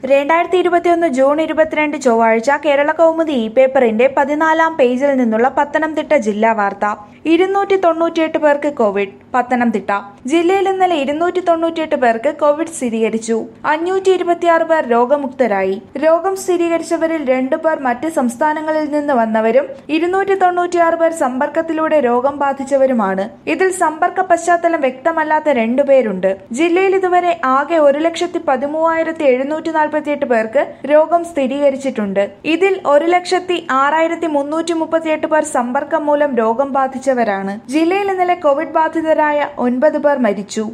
രണ്ടായിരത്തി ഇരുപത്തിയൊന്ന് ജൂൺ ഇരുപത്തിരണ്ട് ചൊവ്വാഴ്ച കേരള കൗമുദി ഇ പേപ്പറിന്റെ പതിനാലാം പേജിൽ നിന്നുള്ള പത്തനംതിട്ട ജില്ലാ വാർത്ത ഇരുന്നൂറ്റി തൊണ്ണൂറ്റിയെട്ട് പേർക്ക് കോവിഡ് പത്തനംതിട്ട ജില്ലയിൽ ഇന്നലെ ഇരുന്നൂറ്റി തൊണ്ണൂറ്റിയെട്ട് പേർക്ക് കോവിഡ് സ്ഥിരീകരിച്ചു അഞ്ഞൂറ്റി ഇരുപത്തിയാറ് പേർ രോഗമുക്തരായി രോഗം സ്ഥിരീകരിച്ചവരിൽ രണ്ടു പേർ മറ്റ് സംസ്ഥാനങ്ങളിൽ നിന്ന് വന്നവരും ഇരുന്നൂറ്റി തൊണ്ണൂറ്റിയാറ് പേർ സമ്പർക്കത്തിലൂടെ രോഗം ബാധിച്ചവരുമാണ് ഇതിൽ സമ്പർക്ക പശ്ചാത്തലം വ്യക്തമല്ലാത്ത രണ്ടുപേരുണ്ട് ജില്ലയിൽ ഇതുവരെ ആകെ ഒരു ലക്ഷത്തി പതിമൂവായിരത്തി എഴുന്നൂറ്റി നാൽപ്പത്തിയെട്ട് പേർക്ക് രോഗം സ്ഥിരീകരിച്ചിട്ടുണ്ട് ഇതിൽ ഒരു ലക്ഷത്തി ആറായിരത്തി മുന്നൂറ്റി മുപ്പത്തിയെട്ട് പേർ സമ്പർക്കം മൂലം രോഗം ബാധിച്ചവരാണ് ജില്ലയിൽ ഇന്നലെ കോവിഡ് ബാധിതരായ ഒൻപത് പേർ മരിച്ചു